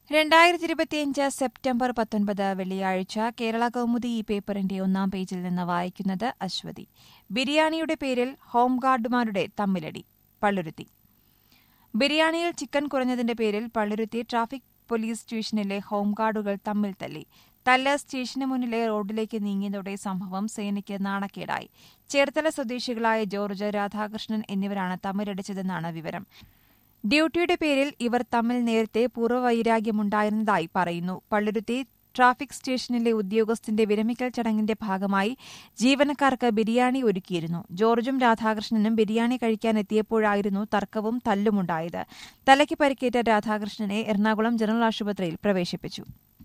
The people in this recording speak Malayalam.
രണ്ടായിരത്തി ഇരുപത്തിയഞ്ച് സെപ്റ്റംബർ പത്തൊൻപത് വെള്ളിയാഴ്ച കേരള കൗമുദി ഈ പേപ്പറിന്റെ ഒന്നാം പേജിൽ നിന്ന് വായിക്കുന്നത് അശ്വതി ബിരിയാണിയുടെ പേരിൽ ഹോംഗാർഡുമാരുടെ തമ്മിലടി പള്ളുരുത്തി ബിരിയാണിയിൽ ചിക്കൻ കുറഞ്ഞതിന്റെ പേരിൽ പള്ളുരുത്തി ട്രാഫിക് പോലീസ് സ്റ്റേഷനിലെ ഹോംഗാർഡുകൾ തമ്മിൽ തല്ലി തല്ല് സ്റ്റേഷന് മുന്നിലെ റോഡിലേക്ക് നീങ്ങിയതോടെ സംഭവം സേനയ്ക്ക് നാണക്കേടായി ചേർത്തല സ്വദേശികളായ ജോർജ് രാധാകൃഷ്ണൻ എന്നിവരാണ് തമ്മിലടിച്ചതെന്നാണ് വിവരം ഡ്യൂട്ടിയുടെ പേരിൽ ഇവർ തമ്മിൽ നേരത്തെ പൂർവ്വവൈരാഗ്യമുണ്ടായിരുന്നതായി പറയുന്നു പള്ളുരുത്തി ട്രാഫിക് സ്റ്റേഷനിലെ ഉദ്യോഗസ്ഥന്റെ വിരമിക്കൽ ചടങ്ങിന്റെ ഭാഗമായി ജീവനക്കാർക്ക് ബിരിയാണി ഒരുക്കിയിരുന്നു ജോർജും രാധാകൃഷ്ണനും ബിരിയാണി കഴിക്കാനെത്തിയപ്പോഴായിരുന്നു തർക്കവും തല്ലുമുണ്ടായത് തലയ്ക്ക് പരിക്കേറ്റ രാധാകൃഷ്ണനെ എറണാകുളം ജനറൽ ആശുപത്രിയിൽ പ്രവേശിപ്പിച്ചു